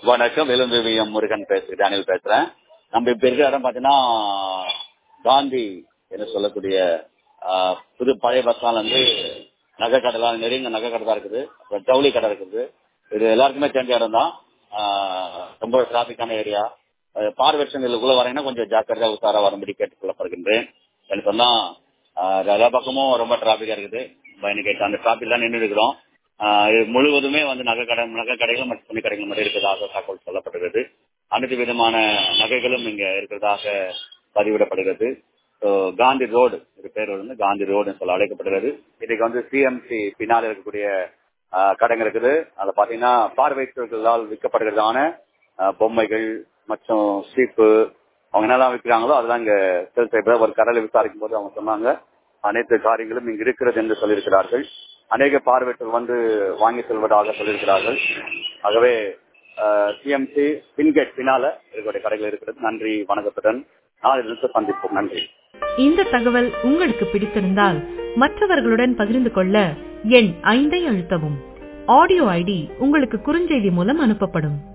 வணக்கம் விழுந்து எம் முருகன் பேசுறேன் டேனியல் பேசுறேன் நம்ம இப்ப இருக்கிற இடம் பாத்தீங்கன்னா காந்தி என்று சொல்லக்கூடிய ஆஹ், புது பழைய பஸ் ஸ்டாண்ட்ல இருந்து நகை கடைலாம் நெருங்க நகை கடை தான் இருக்குது அப்புறம் ஜவுளி கடை இருக்குது இது எல்லாருக்குமே தெரிஞ்ச இடம் தான் ஆஹ், ரொம்ப டிராபிக்கான ஏரியா பார்வையற்றவங்களுக்குள்ள வரீங்கன்னா கொஞ்சம் ஜாக்கிரதையா உத்தாரா வரும்படி கேட்டுக்கொள்ளப்படுகின்றேன் எனக்கு சொன்னா ஆஹ், எல்லா பக்கமும் ரொம்ப டிராபிக்கா இருக்குது இப்ப இன்னைக்கு அந்த டிராபிக் தான் நின்று இருக்கிறோம் ஆஹ் இது முழுவதுமே வந்து நகை கடை நகை கடைகள் மற்றும் துணி கடைகள் மட்டும் இருக்கிறதாக தகவல் சொல்லப்படுகிறது அனைத்து விதமான நகைகளும் இங்க இருக்கிறதாக பதிவிடப்படுகிறது So, காந்தி ரோடு இது பேர் வந்து காந்தி ரோடுன்னு சொல்ல அழைக்கப்படுகிறது இதுக்கு வந்து சிஎம்சி பின்னால் இருக்கக்கூடிய ஆஹ், கடைங்க இருக்குது அதுல பாத்தீங்கன்னா பார்வையற்றவர்களால் விற்கப்படுகிறதான ஆஹ், பொம்மைகள் மற்றும் சீப்பு அவங்க என்னெல்லாம் விற்கிறாங்களோ அதெல்லாம் இங்க சேல் செய்யப்பட ஒரு கடையில விசாரிக்கும் போது அவங்க சொன்னாங்க அனைத்து காரியங்களும் இங்கு இருக்கிறது என்று சொல்லியிருக்கிறார்கள் அநேக பார்வையற்றோர் வந்து வாங்கி செல்வதாக சொல்லியிருக்கிறார்கள் ஆகவே சிஎம்சி பின்கேட் பின்னால இருக்கக்கூடிய கடைகள் இருக்கிறது நன்றி வணக்கத்துடன் நாளிலிருந்து சந்திப்போம் நன்றி இந்த தகவல் உங்களுக்கு பிடித்திருந்தால் மற்றவர்களுடன் பகிர்ந்து கொள்ள எண் ஐந்தை அழுத்தவும் ஆடியோ ஐடி உங்களுக்கு குறுஞ்செய்தி மூலம் அனுப்பப்படும்